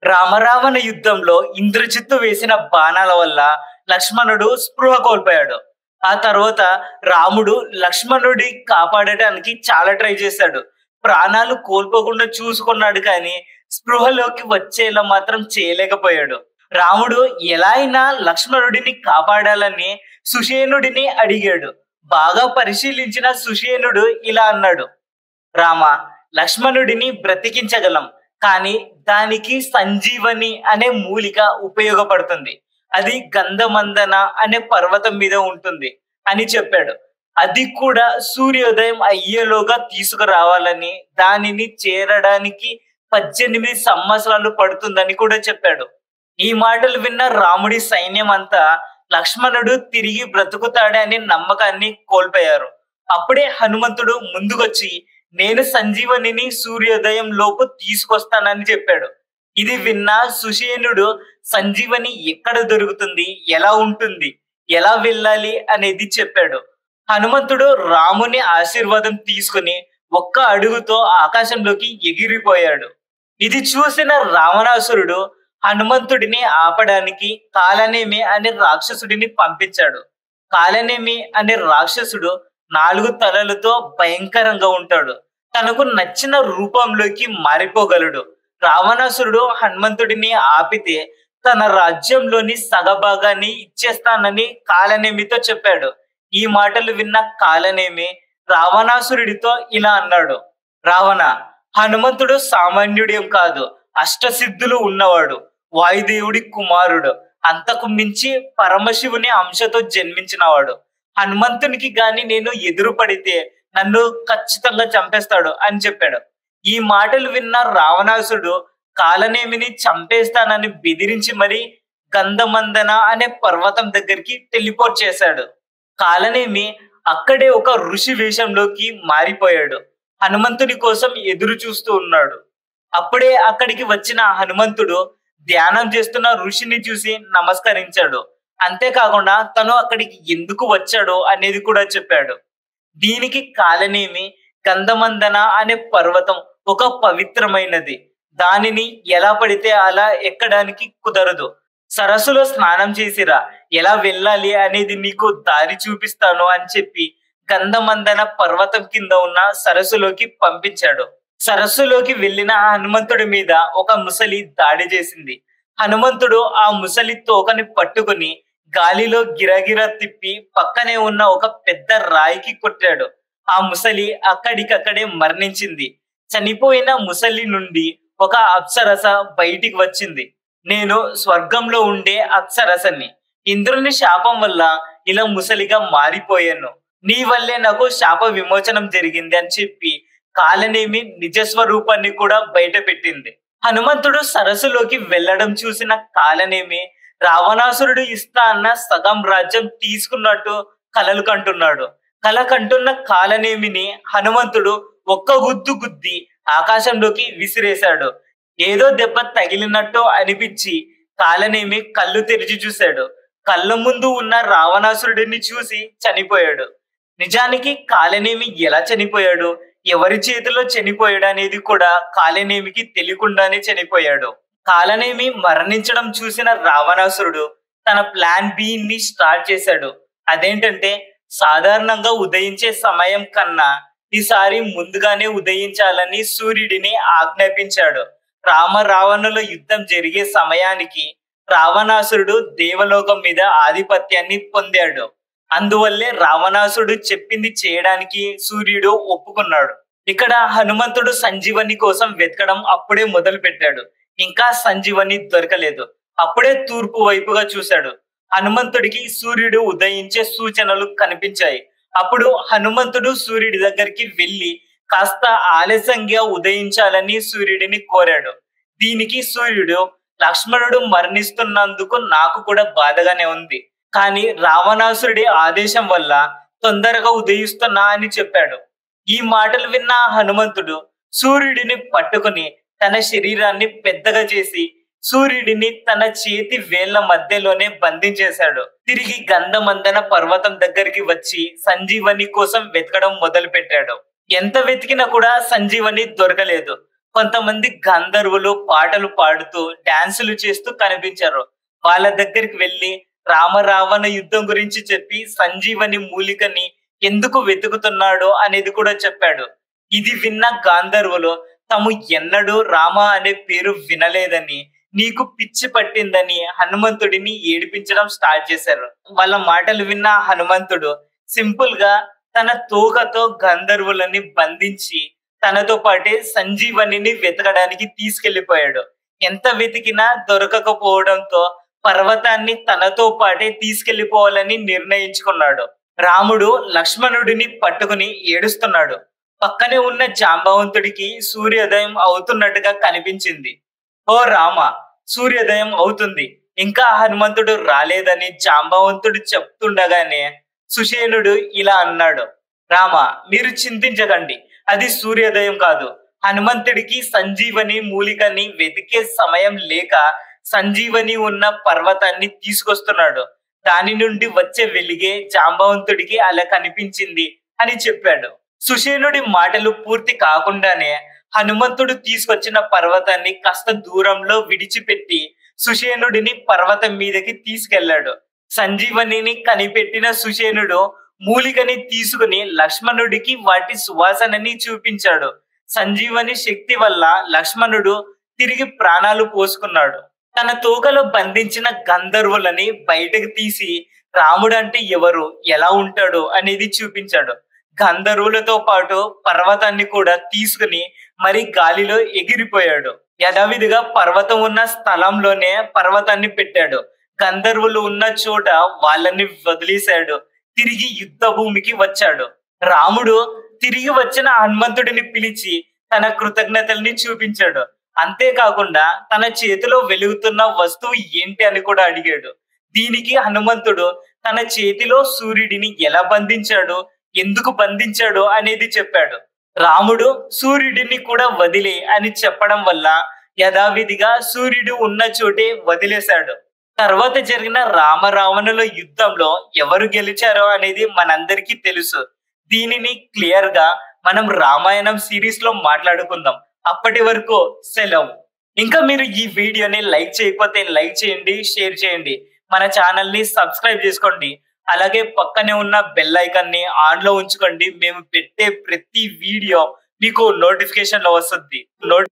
రామరావణ యుద్ధంలో ఇంద్రజిత్తు వేసిన బాణాల వల్ల లక్ష్మణుడు స్పృహ కోల్పోయాడు ఆ తర్వాత రాముడు లక్ష్మణుడి కాపాడటానికి చాలా ట్రై చేశాడు ప్రాణాలు కోల్పోకుండా చూసుకున్నాడు కానీ స్పృహలోకి వచ్చేలా మాత్రం చేయలేకపోయాడు రాముడు ఎలా అయినా లక్ష్మణుడిని కాపాడాలని సుషేనుడిని అడిగాడు బాగా పరిశీలించిన సుషేనుడు ఇలా అన్నాడు రామ లక్ష్మణుడిని బ్రతికించగలం కానీ దానికి సంజీవని అనే మూలిక ఉపయోగపడుతుంది అది గంధమందన అనే పర్వతం మీద ఉంటుంది అని చెప్పాడు అది కూడా సూర్యోదయం అయ్యేలోగా తీసుకురావాలని దానిని చేరడానికి పద్దెనిమిది సంవత్సరాలు పడుతుందని కూడా చెప్పాడు ఈ మాటలు విన్న రాముడి సైన్యం అంతా లక్ష్మణుడు తిరిగి బ్రతుకుతాడనే నమ్మకాన్ని కోల్పోయారు అప్పుడే హనుమంతుడు ముందుకొచ్చి నేను సంజీవనిని సూర్యోదయం లోపు తీసుకొస్తానని చెప్పాడు ఇది విన్న సుషేనుడు సంజీవని ఎక్కడ దొరుకుతుంది ఎలా ఉంటుంది ఎలా వెళ్ళాలి అనేది చెప్పాడు హనుమంతుడు రాముని ఆశీర్వాదం తీసుకుని ఒక్క అడుగుతో ఆకాశంలోకి ఎగిరిపోయాడు ఇది చూసిన రావణాసురుడు హనుమంతుడిని ఆపడానికి కాలనేమి అనే రాక్షసుడిని పంపించాడు కాలనేమి అనే రాక్షసుడు నాలుగు తలలతో భయంకరంగా ఉంటాడు తనకు నచ్చిన రూపంలోకి మారిపోగలడు రావణాసురుడు హనుమంతుడిని ఆపితే తన రాజ్యంలోని సగభాగాన్ని ఇచ్చేస్తానని కాలనేమితో చెప్పాడు ఈ మాటలు విన్న కాలనేమి రావణాసురుడితో ఇలా అన్నాడు రావణ హనుమంతుడు సామాన్యుడేం కాదు అష్టసిద్ధులు ఉన్నవాడు వాయుదేవుడి కుమారుడు అంతకు మించి పరమశివుని అంశతో జన్మించినవాడు హనుమంతునికి గాని నేను ఎదురు పడితే నన్ను ఖచ్చితంగా చంపేస్తాడు అని చెప్పాడు ఈ మాటలు విన్న రావణాసుడు కాలనేమిని చంపేస్తానని బెదిరించి మరి గంధమందన అనే పర్వతం దగ్గరికి టెలిపోర్ట్ చేశాడు కాలనేమి అక్కడే ఒక ఋషి వేషంలోకి మారిపోయాడు హనుమంతుని కోసం ఎదురు చూస్తూ ఉన్నాడు అప్పుడే అక్కడికి వచ్చిన హనుమంతుడు ధ్యానం చేస్తున్న ఋషిని చూసి నమస్కరించాడు అంతేకాకుండా తను అక్కడికి ఎందుకు వచ్చాడో అనేది కూడా చెప్పాడు దీనికి కాలనేమి గంధమందన అనే పర్వతం ఒక పవిత్రమైనది దానిని ఎలా పడితే అలా ఎక్కడానికి కుదరదు సరస్సులో స్నానం చేసిరా ఎలా వెళ్ళాలి అనేది నీకు దారి చూపిస్తాను అని చెప్పి గంధమందన పర్వతం కింద ఉన్న సరస్సులోకి పంపించాడు సరస్సులోకి వెళ్ళిన హనుమంతుడి మీద ఒక ముసలి దాడి చేసింది హనుమంతుడు ఆ ముసలి తోకని పట్టుకుని గాలిలో గిరగిరా తిప్పి పక్కనే ఉన్న ఒక పెద్ద రాయికి కొట్టాడు ఆ ముసలి అక్కడికక్కడే మరణించింది చనిపోయిన ముసలి నుండి ఒక అప్సరస బయటికి వచ్చింది నేను స్వర్గంలో ఉండే అప్సరసని ఇంద్రుని శాపం వల్ల ఇలా ముసలిగా మారిపోయాను నీ వల్లే నాకు శాప విమోచనం జరిగింది అని చెప్పి కాలనేమి నిజస్వరూపాన్ని కూడా బయట పెట్టింది హనుమంతుడు సరస్సులోకి వెళ్ళడం చూసిన కాలనేమి రావణాసురుడు ఇస్తా అన్న సగం రాజ్యం తీసుకున్నట్టు కలలు కంటున్నాడు కల కంటున్న కాలనేమిని హనుమంతుడు ఒక్క గుద్దు గుద్ది ఆకాశంలోకి విసిరేశాడు ఏదో దెబ్బ తగిలినట్టు అనిపించి కాలనేమి కళ్ళు తెరిచి చూశాడు కళ్ళ ముందు ఉన్న రావణాసురుడిని చూసి చనిపోయాడు నిజానికి కాలనేమి ఎలా చనిపోయాడు ఎవరి చేతిలో చనిపోయాడు అనేది కూడా కాలనేమికి తెలియకుండానే చనిపోయాడు కాలనేమి మరణించడం చూసిన రావణాసురుడు తన ప్లాన్ బి ని స్టార్ట్ చేశాడు అదేంటంటే సాధారణంగా ఉదయించే సమయం కన్నా ఈసారి ముందుగానే ఉదయించాలని సూర్యుడిని ఆజ్ఞాపించాడు రామ రావణుల యుద్ధం జరిగే సమయానికి రావణాసురుడు దేవలోకం మీద ఆధిపత్యాన్ని పొందాడు అందువల్లే రావణాసుడు చెప్పింది చేయడానికి సూర్యుడు ఒప్పుకున్నాడు ఇక్కడ హనుమంతుడు సంజీవని కోసం వెతకడం అప్పుడే మొదలు పెట్టాడు ఇంకా సంజీవని దొరకలేదు అప్పుడే తూర్పు వైపుగా చూశాడు హనుమంతుడికి సూర్యుడు ఉదయించే సూచనలు కనిపించాయి అప్పుడు హనుమంతుడు సూర్యుడి దగ్గరికి వెళ్లి కాస్త ఆలస్యంగా ఉదయించాలని సూర్యుడిని కోరాడు దీనికి సూర్యుడు లక్ష్మణుడు మరణిస్తున్నందుకు నాకు కూడా బాధగానే ఉంది కానీ రావణాసురుడి ఆదేశం వల్ల తొందరగా ఉదయిస్తున్నా అని చెప్పాడు ఈ మాటలు విన్న హనుమంతుడు సూర్యుడిని పట్టుకుని తన శరీరాన్ని పెద్దగా చేసి సూర్యుడిని తన చేతి వేళ్ల మధ్యలోనే బంధించేశాడు తిరిగి గంధమందన పర్వతం దగ్గరికి వచ్చి సంజీవని కోసం వెతకడం మొదలు పెట్టాడు ఎంత వెతికినా కూడా సంజీవని దొరకలేదు కొంతమంది గంధర్వులు పాటలు పాడుతూ డాన్సులు చేస్తూ కనిపించారు వాళ్ళ దగ్గరికి వెళ్ళి రామ రావణ యుద్ధం గురించి చెప్పి సంజీవని మూలికని ఎందుకు వెతుకుతున్నాడో అనేది కూడా చెప్పాడు ఇది విన్న గాంధర్వులు తాము ఎన్నడూ రామ అనే పేరు వినలేదని నీకు పిచ్చి పట్టిందని హనుమంతుడిని ఏడిపించడం స్టార్ట్ చేశారు వాళ్ళ మాటలు విన్న హనుమంతుడు సింపుల్ గా తన తోకతో గంధర్వులని బంధించి తనతో పాటే సంజీవనిని వెతకడానికి తీసుకెళ్లిపోయాడు ఎంత వెతికినా దొరకకపోవడంతో పర్వతాన్ని తనతో పాటే తీసుకెళ్లిపోవాలని నిర్ణయించుకున్నాడు రాముడు లక్ష్మణుడిని పట్టుకుని ఏడుస్తున్నాడు పక్కనే ఉన్న జాంబవంతుడికి సూర్యోదయం అవుతున్నట్టుగా కనిపించింది ఓ రామ సూర్యోదయం అవుతుంది ఇంకా హనుమంతుడు రాలేదని జాంబవంతుడు చెప్తుండగానే సుషేనుడు ఇలా అన్నాడు రామ మీరు చింతించకండి అది సూర్యోదయం కాదు హనుమంతుడికి సంజీవని మూలికని వెతికే సమయం లేక సంజీవని ఉన్న పర్వతాన్ని తీసుకొస్తున్నాడు దాని నుండి వచ్చే వెలిగే జాంబవంతుడికి అలా కనిపించింది అని చెప్పాడు సుషేనుడి మాటలు పూర్తి కాకుండానే హనుమంతుడు తీసుకొచ్చిన పర్వతాన్ని కాస్త దూరంలో విడిచిపెట్టి సుషేనుడిని పర్వతం మీదకి తీసుకెళ్లాడు సంజీవనిని కనిపెట్టిన సుషేనుడు మూలికని తీసుకుని లక్ష్మణుడికి వాటి సువాసనని చూపించాడు సంజీవని శక్తి వల్ల లక్ష్మణుడు తిరిగి ప్రాణాలు పోసుకున్నాడు తన తోకలో బంధించిన గంధర్వులని బయటకు తీసి రాముడు అంటే ఎవరు ఎలా ఉంటాడు అనేది చూపించాడు గంధర్వులతో పాటు పర్వతాన్ని కూడా తీసుకుని మరి గాలిలో ఎగిరిపోయాడు యథావిధిగా పర్వతం ఉన్న స్థలంలోనే పర్వతాన్ని పెట్టాడు గంధర్వులు ఉన్న చోట వాళ్ళని వదిలేశాడు తిరిగి యుద్ధ భూమికి వచ్చాడు రాముడు తిరిగి వచ్చిన హనుమంతుడిని పిలిచి తన కృతజ్ఞతల్ని చూపించాడు అంతేకాకుండా తన చేతిలో వెలుగుతున్న వస్తువు ఏంటి అని కూడా అడిగాడు దీనికి హనుమంతుడు తన చేతిలో సూర్యుడిని ఎలా బంధించాడు ఎందుకు బంధించాడు అనేది చెప్పాడు రాముడు సూర్యుడిని కూడా వదిలే అని చెప్పడం వల్ల యథావిధిగా సూర్యుడు ఉన్న చోటే వదిలేశాడు తర్వాత జరిగిన రామరావణుల యుద్ధంలో ఎవరు గెలిచారో అనేది మనందరికీ తెలుసు దీనిని క్లియర్ గా మనం రామాయణం సిరీస్ లో మాట్లాడుకుందాం అప్పటి వరకు సెలవు ఇంకా మీరు ఈ వీడియోని లైక్ చేయకపోతే లైక్ చేయండి షేర్ చేయండి మన ఛానల్ ని సబ్స్క్రైబ్ చేసుకోండి అలాగే పక్కనే ఉన్న బెల్ ఐకాన్ ని ఆన్ లో ఉంచుకోండి మేము పెట్టే ప్రతి వీడియో మీకు నోటిఫికేషన్ లో వస్తుంది నోట్